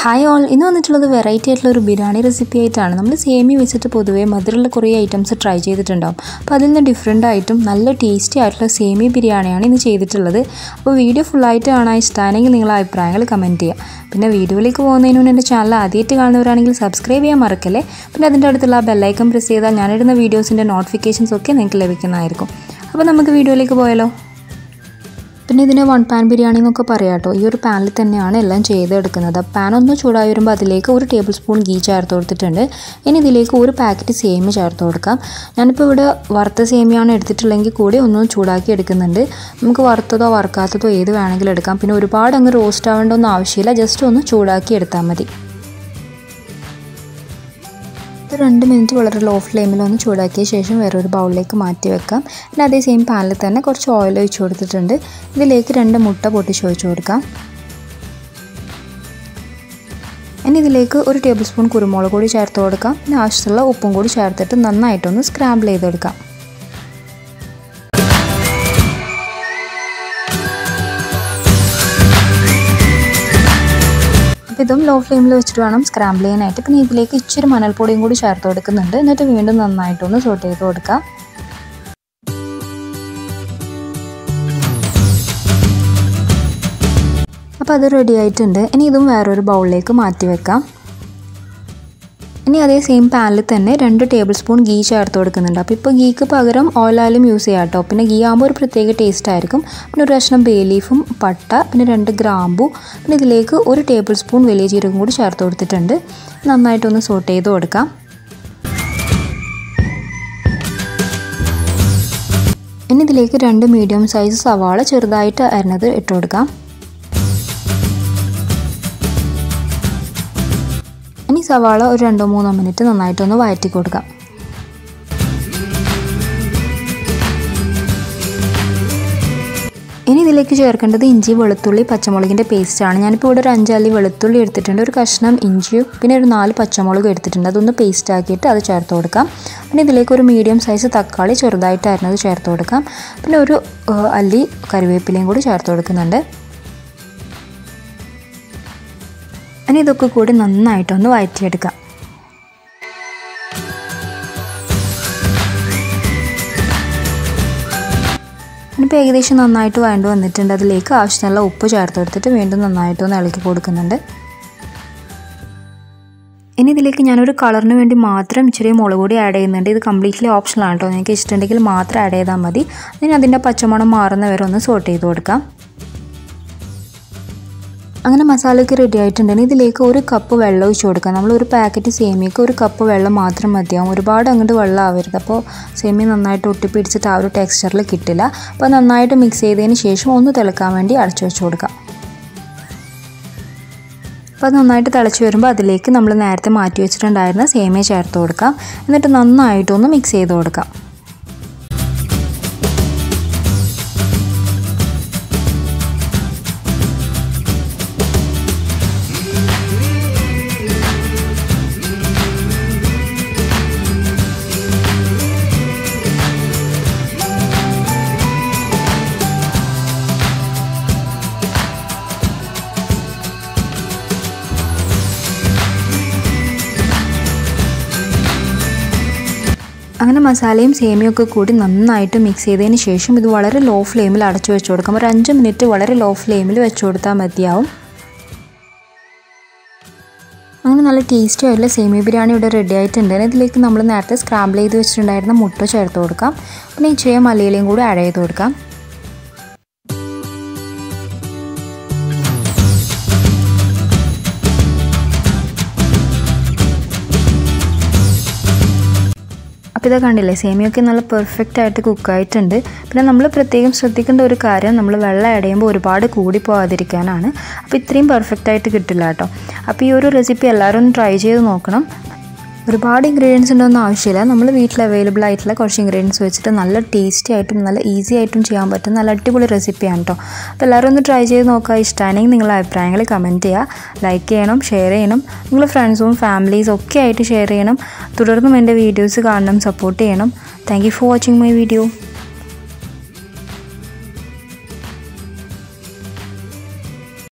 hi all ഇന്ന് വന്നിട്ടുള്ളത് variety ആയിട്ടുള്ള ഒരു ബിരിയാണി റെസിപ്പി ആയിട്ടാണ് നമ്മൾ സേമി വെച്ചിട്ട് പൊതുവേ മധുരമുള്ള കുറേ ഐറ്റംസ് ട്രൈ ചെയ്തിട്ടുണ്ടാവും അപ്പോൾ അതിൽ നിന്ന് ഡിഫറെൻ്റ് ആയിട്ടും നല്ല ടേസ്റ്റി ആയിട്ടുള്ള സേമി ബിരിയാണിയാണ് ഇന്ന് ചെയ്തിട്ടുള്ളത് അപ്പോൾ വീഡിയോ ഫുള്ളായിട്ട് കാണാൻ ഇഷ്ടമാണെങ്കിൽ നിങ്ങളുടെ അഭിപ്രായങ്ങൾ കമൻറ്റ് ചെയ്യുക പിന്നെ വീഡിയോയിലേക്ക് പോകുന്നതിന് മുന്നേ എൻ്റെ ചാനൽ ആദ്യമായിട്ട് കാണുന്നവരാണെങ്കിൽ സബ്സ്ക്രൈബ് ചെയ്യാൻ മറക്കല്ലേ പിന്നെ അതിൻ്റെ അടുത്തുള്ള ആ ബെല്ലൈക്കൺ പ്രസ് ചെയ്താൽ ഞാനിടുന്ന വീഡിയോസിൻ്റെ നോട്ടിഫിക്കേഷൻസ് ഒക്കെ നിങ്ങൾക്ക് ലഭിക്കുന്നതായിരിക്കും അപ്പോൾ നമുക്ക് വീഡിയോയിലേക്ക് പോയാലോ പിന്നെ ഇതിനെ വൺ പാൻ ബിരിയാണി എന്നൊക്കെ പറയാം കേട്ടോ ഈ ഒരു പാനിൽ തന്നെയാണ് എല്ലാം ചെയ്തെടുക്കുന്നത് പാൻ ഒന്ന് ചൂടായി വരുമ്പോൾ അതിലേക്ക് ഒരു ടേബിൾ സ്പൂൺ ഗീ ചേർത്ത് കൊടുത്തിട്ടുണ്ട് ഇനി ഇതിലേക്ക് ഒരു പാക്കറ്റ് സേമിയ ചേർത്ത് കൊടുക്കാം ഞാനിപ്പോൾ ഇവിടെ വറുത്ത സേമിയാണ് എടുത്തിട്ടുള്ളെങ്കിൽ കൂടി ഒന്ന് ചൂടാക്കി എടുക്കുന്നുണ്ട് നമുക്ക് വറുത്തതോ വറുക്കാത്തതോ ഏത് വേണമെങ്കിലും എടുക്കാം പിന്നെ ഒരുപാട് അങ്ങ് റോസ്റ്റ് ആവേണ്ട ഒന്നും ആവശ്യമില്ല ജസ്റ്റ് ഒന്ന് ചൂടാക്കി എടുത്താൽ മതി ഇത് രണ്ട് മിനിറ്റ് വളരെ ലോ ഫ്ലെയിമിൽ ഒന്ന് ചൂടാക്കിയ ശേഷം വേറൊരു ബൗളിലേക്ക് മാറ്റി വെക്കാം പിന്നെ അതേ സെയിം പാനിൽ തന്നെ കുറച്ച് ഓയിൽ ഒഴിച്ച് കൊടുത്തിട്ടുണ്ട് ഇതിലേക്ക് രണ്ട് മുട്ട പൊട്ടിച്ച് ഒഴിച്ച് കൊടുക്കാം ഇനി ഇതിലേക്ക് ഒരു ടേബിൾ സ്പൂൺ കുരുമുളക് കൂടി ചേർത്ത് കൊടുക്കാം പിന്നെ ആവശ്യമുള്ള ഉപ്പും കൂടി ചേർത്തിട്ട് നന്നായിട്ടൊന്ന് സ്ക്രാമ്പിൾ ചെയ്തെടുക്കാം അപ്പോൾ ഇതും ലോ ഫ്ലെയിമിൽ വെച്ചിട്ട് വേണം സ്ക്രാമ്പിൾ ചെയ്യാനായിട്ട് പിന്നെ ഇതിലേക്ക് ഇച്ചിരി മണൽപ്പൊടിയും കൂടി ചേർത്ത് കൊടുക്കുന്നുണ്ട് എന്നിട്ട് വീണ്ടും നന്നായിട്ടൊന്ന് സോട്ട് ചെയ്ത് കൊടുക്കാം അപ്പോൾ അത് റെഡി ആയിട്ടുണ്ട് ഇനി ഇതും വേറൊരു ബൗളിലേക്ക് മാറ്റി വെക്കാം ഇനി അതേ സെയിം പാനിൽ തന്നെ രണ്ട് ടേബിൾ സ്പൂൺ ഗീ ചേർത്ത് കൊടുക്കുന്നുണ്ട് അപ്പോൾ ഇപ്പോൾ ഗീക്ക് പകരം ഓയിലായാലും യൂസ് ചെയ്യാം കേട്ടോ പിന്നെ ഗീ ആകുമ്പോൾ ഒരു പ്രത്യേക ടേസ്റ്റ് ആയിരിക്കും പിന്നെ ഒരു കഷ്ണം ബേ ലീഫും പട്ട പിന്നെ രണ്ട് ഗ്രാമ്പു പിന്നെ ഇതിലേക്ക് ഒരു ടേബിൾ സ്പൂൺ വലിയ ജീരകം കൂടി ചേർത്ത് കൊടുത്തിട്ടുണ്ട് നന്നായിട്ടൊന്ന് സോട്ട് ചെയ്ത് കൊടുക്കാം ഇനി ഇതിലേക്ക് രണ്ട് മീഡിയം സൈസ് സവാള ചെറുതായിട്ട് അരിഞ്ഞത് ഇട്ട് കൊടുക്കാം ഇനി സവാള ഒരു രണ്ടോ മൂന്നോ മിനിറ്റ് നന്നായിട്ടൊന്ന് വഴറ്റി കൊടുക്കാം ഇനി ഇതിലേക്ക് ചേർക്കേണ്ടത് ഇഞ്ചി വെളുത്തുള്ളി പച്ചമുളകിൻ്റെ പേസ്റ്റാണ് ഞാനിപ്പോൾ ഇവിടെ ഒരു അഞ്ചാലി വെളുത്തുള്ളി എടുത്തിട്ടുണ്ട് ഒരു കഷ്ണം ഇഞ്ചിയും പിന്നെ ഒരു നാല് പച്ചമുളക് എടുത്തിട്ടുണ്ട് അതൊന്ന് പേസ്റ്റ് ആക്കിയിട്ട് അത് ചേർത്ത് കൊടുക്കാം പിന്നെ ഇതിലേക്ക് ഒരു മീഡിയം സൈസ് തക്കാളി ചെറുതായിട്ട് അരിഞ്ഞത് ചേർത്ത് കൊടുക്കാം പിന്നെ ഒരു അല്ലി കറിവേപ്പിലയും കൂടി ചേർത്ത് കൊടുക്കുന്നുണ്ട് ഇനി ഇതൊക്കെ കൂടി നന്നായിട്ടൊന്ന് വഴറ്റിയെടുക്കാം ഇനിയിപ്പോൾ ഏകദേശം നന്നായിട്ട് വേണ്ടി വന്നിട്ടുണ്ട് അതിലേക്ക് ആവശ്യത്തിനുള്ള ഉപ്പ് ചേർത്ത് കൊടുത്തിട്ട് വീണ്ടും നന്നായിട്ടൊന്ന് ഇളക്കി കൊടുക്കുന്നുണ്ട് ഇനി ഇതിലേക്ക് ഞാനൊരു കളറിന് വേണ്ടി മാത്രം ഇച്ചിരി മുളക് പൊടി ആഡ് ചെയ്യുന്നുണ്ട് ഇത് കംപ്ലീറ്റ്ലി ഓപ്ഷനാണ് കേട്ടോ നിങ്ങൾക്ക് ഇഷ്ടമുണ്ടെങ്കിൽ മാത്രം ആഡ് ചെയ്താൽ മതി ഇനി അതിൻ്റെ പച്ചമണം മാറുന്ന വരെ ഒന്ന് സോട്ട് ചെയ്ത് കൊടുക്കാം അങ്ങനെ മസാലയ്ക്ക് റെഡി ആയിട്ടുണ്ടെങ്കിൽ ഇതിലേക്ക് ഒരു കപ്പ് വെള്ളം ഒഴിച്ച് കൊടുക്കാം നമ്മൾ ഒരു പാക്കറ്റ് സേമിയക്ക് ഒരു കപ്പ് വെള്ളം മാത്രം മതിയാവും ഒരുപാട് അങ്ങോട്ട് വെള്ളം ആവരുത് അപ്പോൾ സേമിയ നന്നായിട്ട് ഒട്ടിപ്പിടിച്ചിട്ട് ആ ഒരു ടെക്സ്ചറിൽ കിട്ടില്ല അപ്പോൾ നന്നായിട്ട് മിക്സ് ചെയ്തതിന് ശേഷം ഒന്ന് തിളക്കാൻ വേണ്ടി അടച്ചു വെച്ച് കൊടുക്കാം അപ്പോൾ അത് നന്നായിട്ട് തിളച്ച് വരുമ്പോൾ അതിലേക്ക് നമ്മൾ നേരത്തെ മാറ്റി വെച്ചിട്ടുണ്ടായിരുന്ന സേമിയ ചേർത്ത് കൊടുക്കാം എന്നിട്ട് നന്നായിട്ടൊന്ന് മിക്സ് ചെയ്ത് കൊടുക്കാം അങ്ങനെ മസാലയും സേമിയും ഒക്കെ കൂടി നന്നായിട്ട് മിക്സ് ചെയ്തതിന് ശേഷം ഇത് വളരെ ലോ ഫ്ലെയിമിൽ അടച്ചു വെച്ച് കൊടുക്കാം ഒരു അഞ്ച് മിനിറ്റ് വളരെ ലോ ഫ്ലെയിമിൽ വെച്ച് കൊടുത്താൽ മതിയാവും അങ്ങനെ നല്ല ടേസ്റ്റി ആയിട്ടുള്ള സേമിയ ബിരിയാണി ഇവിടെ റെഡി ആയിട്ടുണ്ട് ഇതിലേക്ക് നമ്മൾ നേരത്തെ സ്ക്രാമ്പിൾ ചെയ്ത് വെച്ചിട്ടുണ്ടായിരുന്ന മുട്ട ചേർത്ത് കൊടുക്കാം പിന്നെ ഇച്ചിരി മല്ലിയിലയും കൂടി ആഡ് ചെയ്ത് കൊടുക്കാം അപ്പോൾ ഇതൊക്കെ കണ്ടില്ലേ സേമിയൊക്കെ നല്ല പെർഫെക്റ്റ് ആയിട്ട് കുക്കായിട്ടുണ്ട് പിന്നെ നമ്മൾ പ്രത്യേകം ശ്രദ്ധിക്കേണ്ട ഒരു കാര്യം നമ്മൾ വെള്ളം ആഡ് ചെയ്യുമ്പോൾ ഒരുപാട് കൂടി പോകാതിരിക്കാനാണ് അപ്പോൾ ഇത്രയും പെർഫെക്റ്റ് ആയിട്ട് കിട്ടില്ല കേട്ടോ അപ്പോൾ ഈ ഒരു റെസിപ്പി എല്ലാവരും ഒന്ന് ട്രൈ ചെയ്ത് നോക്കണം ഒരുപാട് ഇൻഗ്രീഡിയൻസ് ഉണ്ടോന്നും ആവശ്യമില്ല നമ്മൾ വീട്ടിൽ അവൈലബിൾ ആയിട്ടുള്ള കുറച്ച് ഇൻഗ്രീഡിയൻസ് വെച്ചിട്ട് നല്ല ടേസ്റ്റി ആയിട്ടും നല്ല ഈസി ആയിട്ടും ചെയ്യാൻ പറ്റും നല്ല അടിപൊളി റെസിപ്പിയാണ് കേട്ടോ അപ്പോൾ എല്ലാവരും ഒന്ന് ട്രൈ ചെയ്ത് നോക്കുക ഇഷ്ടമാണെങ്കിൽ നിങ്ങളുടെ അഭിപ്രായങ്ങൾ കമൻറ്റ് ചെയ്യുക ലൈക്ക് ചെയ്യണം ഷെയർ ചെയ്യണം നിങ്ങളുടെ ഫ്രണ്ട്സും ഫാമിലീസും ഒക്കെ ആയിട്ട് ഷെയർ ചെയ്യണം തുടർന്നും എൻ്റെ വീഡിയോസ് കാണണം സപ്പോർട്ട് ചെയ്യണം thank you for watching my video